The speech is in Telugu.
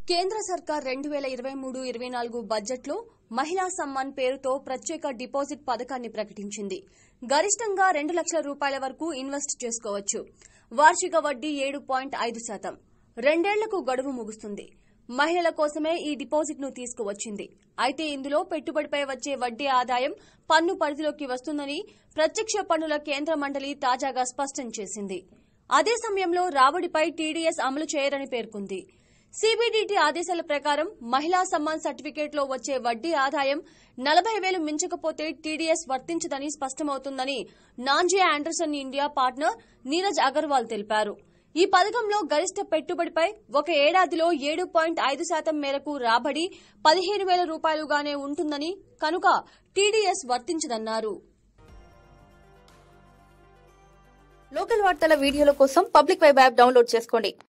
కేంద్ర సర్కార్ రెండు వేల ఇరవై మూడు ఇరవై నాలుగు బడ్జెట్లో మహిళా సమ్మాన్ పేరుతో ప్రత్యేక డిపాజిట్ పథకాన్ని ప్రకటించింది గరిష్టంగా రెండు లక్షల రూపాయల వరకు ఇన్వెస్ట్ చేసుకోవచ్చు వార్షిక వడ్డీ ఏడు పాయింట్ ఐదు శాతం రెండేళ్లకు గడువు ముగుస్తుంది మహిళల కోసమే ఈ డిపాజిట్ ను తీసుకువచ్చింది అయితే ఇందులో పెట్టుబడిపై వచ్చే వడ్డీ ఆదాయం పన్ను పరిధిలోకి వస్తుందని ప్రత్యక్ష పన్నుల కేంద్ర మండలి తాజాగా స్పష్టం చేసింది అదే సమయంలో రాబడిపై టీడీఎస్ అమలు చేయరని పేర్కొంది సీబీడీటీ ఆదేశాల ప్రకారం మహిళా సమ్మాన్ సర్టిఫికేట్లో వచ్చే వడ్డీ ఆదాయం నలభై వేలు మించకపోతే టీడీఎస్ వర్తించదని స్పష్టమవుతుందని Nangia Andersen India partner Neeraj Agarwal తెలిపారు ఈ పథకంలో గరిష్ట పెట్టుబడిపై ఒక ఏడాదిలో ఏడు పాయింట్ ఐదు శాతం మేరకు రాబడి పదిహేను వేల రూపాయలుగానే ఉంటుందని కనుక టీడీఎస్ వర్తించదన్నారు లోకల్ వార్తల వీడియోల కోసం పబ్లిక్ వెబ్ యాప్ డౌన్లోడ్ చేసుకోండి